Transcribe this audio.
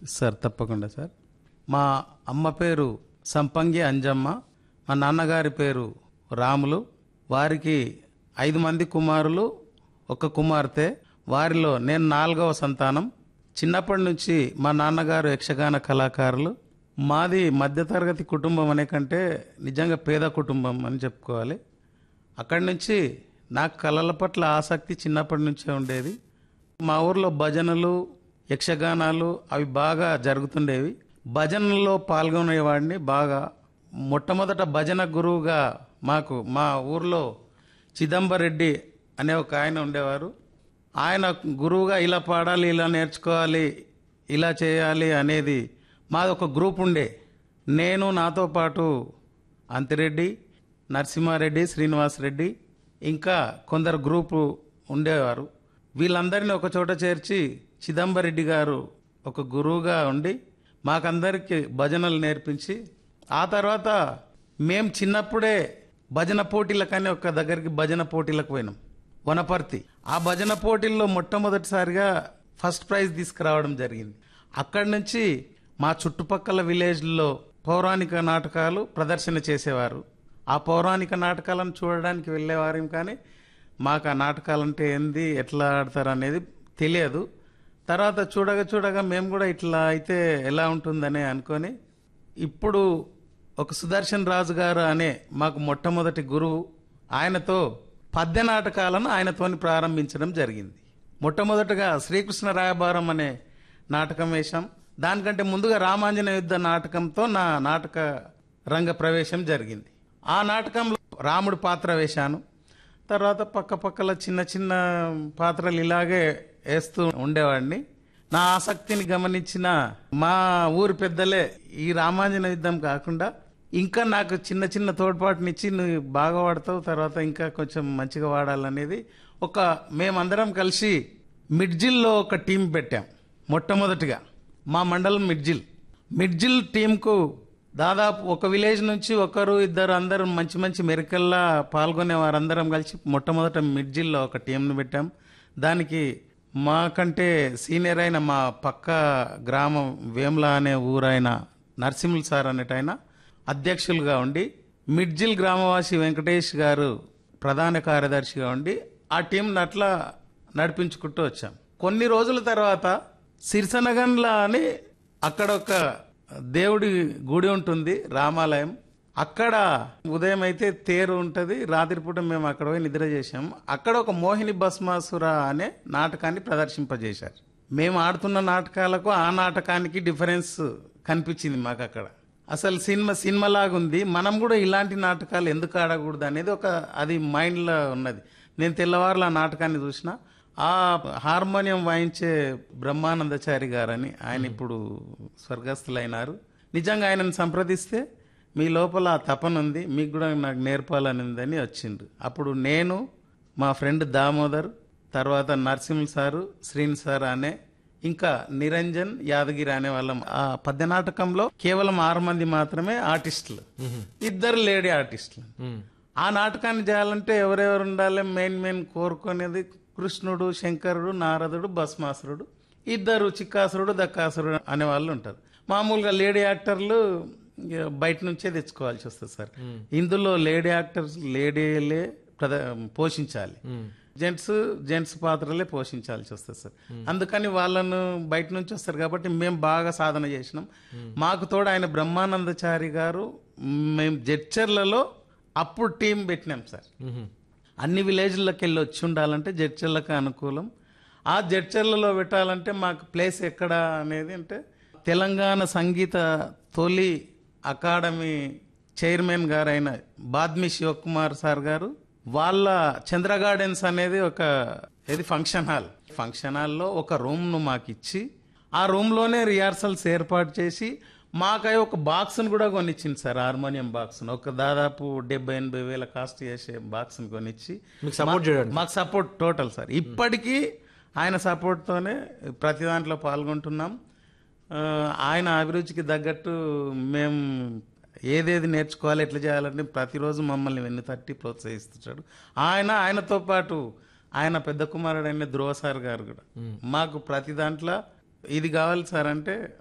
sir తప్పకుండా sir మా అమ్మ పేరు సంపంగి అంజమ్మ మా నాన్నగారి పేరు రాములు వారికి ఐదు మంది కుమారులు ఒక కుమార్తె వారిలో నేను నాలుగవ సంతానం చిన్నప్పటి నుంచి మా నాన్నగారు యక్షగాన కళాకారులు మాది మధ్యతరగతి కుటుంబం అనే కంటే నిజంగా పేద కుటుంబం అని చెప్పుకోవాలి అక్కడి నుంచి నాకు కళల పట్ల ఆసక్తి చిన్నప్పటి నుంచే ఉండేది మా ఊర్లో భజనలు యక్షగానాలు అవి బాగా జరుగుతుండేవి భజనల్లో పాల్గొనేవాడిని బాగా మొట్టమొదట భజన గురువుగా మాకు మా ఊర్లో చిదంబరెడ్డి అనే ఒక ఆయన ఉండేవారు ఆయన గురువుగా ఇలా పాడాలి ఇలా నేర్చుకోవాలి ఇలా చేయాలి అనేది మాది ఒక గ్రూప్ ఉండే నేను నాతో పాటు అంతిరెడ్డి నరసింహారెడ్డి శ్రీనివాస్ రెడ్డి ఇంకా కొందరు గ్రూపు ఉండేవారు వీళ్ళందరినీ ఒక చోట చేర్చి చిదంబరెడ్డి గారు ఒక గురువుగా ఉండి మాకందరికి భజనలు నేర్పించి ఆ తర్వాత మేం చిన్నప్పుడే భజన పోటీలకని ఒక దగ్గరికి భజన పోటీలకు పోయినాం వనపర్తి ఆ భజన పోటీల్లో మొట్టమొదటిసారిగా ఫస్ట్ ప్రైజ్ తీసుకురావడం జరిగింది అక్కడి నుంచి మా చుట్టుపక్కల విలేజ్లో పౌరాణిక నాటకాలు ప్రదర్శన చేసేవారు ఆ పౌరాణిక నాటకాలను చూడడానికి వెళ్ళేవారు కానీ మాకు ఆ నాటకాలంటే ఏంది ఎట్లా ఆడతారు అనేది తెలియదు తర్వాత చూడగా చూడగా మేము కూడా ఇట్లా అయితే ఎలా ఉంటుందని అనుకొని ఇప్పుడు ఒక సుదర్శన్ రాజు గారు అనే మాకు మొట్టమొదటి గురువు ఆయనతో పద్య నాటకాలను ఆయనతోని ప్రారంభించడం జరిగింది మొట్టమొదటగా శ్రీకృష్ణ రాయబారం అనే నాటకం వేశాం దానికంటే ముందుగా రామాంజన యుద్ధ నాటకంతో నా నాటక రంగ ప్రవేశం జరిగింది ఆ నాటకంలో రాముడి పాత్ర వేశాను తర్వాత పక్క పక్కల చిన్న చిన్న పాత్రలు ఇలాగే వేస్తూ ఉండేవాడిని నా ఆసక్తిని గమనించిన మా ఊరి పెద్దలే ఈ రామాంజన యుద్ధం కాకుండా ఇంకా నాకు చిన్న చిన్న తోడ్పాటునిచ్చి నువ్వు బాగా వాడతావు తర్వాత ఇంకా కొంచెం మంచిగా వాడాలనేది ఒక మేమందరం కలిసి మిడ్జిల్లో ఒక టీం పెట్టాం మొట్టమొదటిగా మా మండలం మిడ్జిల్ మిడ్జిల్ టీంకు దాదాపు ఒక విలేజ్ నుంచి ఒకరు ఇద్దరు అందరూ మంచి మంచి మెరికల్లా పాల్గొనే వారందరం కలిసి మొట్టమొదట మిడ్జిల్లో ఒక టీంను పెట్టాం దానికి మాకంటే సీనియర్ అయిన మా పక్క గ్రామం వేమ్లా అనే ఊరైన నరసింహులు సార్ అనేటైన అధ్యక్షులుగా ఉండి మిడ్జిల్ గ్రామవాసి వెంకటేష్ గారు ప్రధాన కార్యదర్శిగా ఉండి ఆ టీంని అట్లా నడిపించుకుంటూ వచ్చాం కొన్ని రోజుల తర్వాత సిరిసనగన్ల అని అక్కడ ఒక దేవుడి గుడి ఉంటుంది రామాలయం అక్కడ ఉదయం అయితే తేరు ఉంటుంది రాత్రిపూట మేము అక్కడ పోయి నిద్ర చేశాం అక్కడ ఒక మోహిని భస్మాసుర అనే నాటకాన్ని ప్రదర్శింపజేశారు మేము ఆడుతున్న నాటకాలకు ఆ నాటకానికి డిఫరెన్స్ కనిపించింది మాకు అక్కడ అసలు సినిమా సినిమా లాగుంది మనం కూడా ఇలాంటి నాటకాలు ఎందుకు ఆడకూడదు అనేది ఒక అది మైండ్లో ఉన్నది నేను తెల్లవారులు ఆ నాటకాన్ని చూసిన ఆ హార్మోనియం వాయించే బ్రహ్మానందచారి గారని ఆయన ఇప్పుడు స్వర్గస్థులైనారు నిజంగా ఆయనను సంప్రదిస్తే మీ లోపల ఆ తపన ఉంది మీకు కూడా నాకు నేర్పాలని ఉందని వచ్చిండ్రు అప్పుడు నేను మా ఫ్రెండ్ దామోదర్ తర్వాత నరసింహ సారు శ్రీన్ సార్ అనే ఇంకా నిరంజన్ యాదగిరి అనే వాళ్ళం ఆ పద్య నాటకంలో కేవలం ఆరు మంది మాత్రమే ఆర్టిస్టులు ఇద్దరు లేడీ ఆర్టిస్టులు ఆ నాటకాన్ని చేయాలంటే ఎవరెవరు ఉండాలి మెయిన్ మెయిన్ కోరుకునేది కృష్ణుడు శంకరుడు నారదుడు భస్మాసురుడు ఇద్దరు చిక్కాసురుడు దక్కాసురుడు అనే వాళ్ళు ఉంటారు మామూలుగా లేడీ యాక్టర్లు ఇక బయట నుంచే తెచ్చుకోవాల్సి వస్తుంది సార్ ఇందులో లేడీ యాక్టర్స్ లేడీలే ప్రద పోషించాలి జెంట్స్ జెంట్స్ పాత్రలే పోషించాల్సి వస్తుంది సార్ అందుకని వాళ్ళను బయట నుంచి వస్తారు కాబట్టి మేము బాగా సాధన చేసినాం మాకు తోడు ఆయన బ్రహ్మానందచారి గారు మేము జడ్చర్లలో అప్పుడు టీం పెట్టినాం సార్ అన్ని విలేజ్లకి వెళ్ళి వచ్చి ఉండాలంటే జడ్చర్లకు అనుకూలం ఆ జడ్చర్లలో పెట్టాలంటే మాకు ప్లేస్ ఎక్కడ అనేది అంటే తెలంగాణ సంగీత తొలి అకాడమీ చైర్మన్ గారైన బాద్మి శివకుమార్ సార్ గారు వాళ్ళ చంద్ర గార్డెన్స్ అనేది ఒక ఇది ఫంక్షన్ హాల్ ఫంక్షన్ హాల్లో ఒక రూమ్ను మాకు ఇచ్చి ఆ రూమ్లోనే రిహార్సల్స్ ఏర్పాటు చేసి మాకై ఒక బాక్స్ను కూడా కొనిచ్చింది సార్ హార్మోనియం బాక్స్ ఒక దాదాపు డెబ్బై ఎనభై వేల కాస్ట్ చేసే బాక్స్ని కొనిచ్చి మీకు సపోర్ట్ చేయడానికి మాకు సపోర్ట్ టోటల్ సార్ ఇప్పటికీ ఆయన సపోర్ట్తోనే ప్రతి దాంట్లో పాల్గొంటున్నాం ఆ, ఆయన అభిరుచికి తగ్గట్టు మేము ఏదేది నేర్చుకోవాలి ఎట్లా చేయాలని ప్రతిరోజు మమ్మల్ని వెన్ను తట్టి ప్రోత్సహిస్తుంటాడు ఆయన ఆయనతో పాటు ఆయన పెద్ద కుమారుడైన ధ్రువ సార్ గారు కూడా మాకు ప్రతి దాంట్లో ఇది కావాలి సార్ అంటే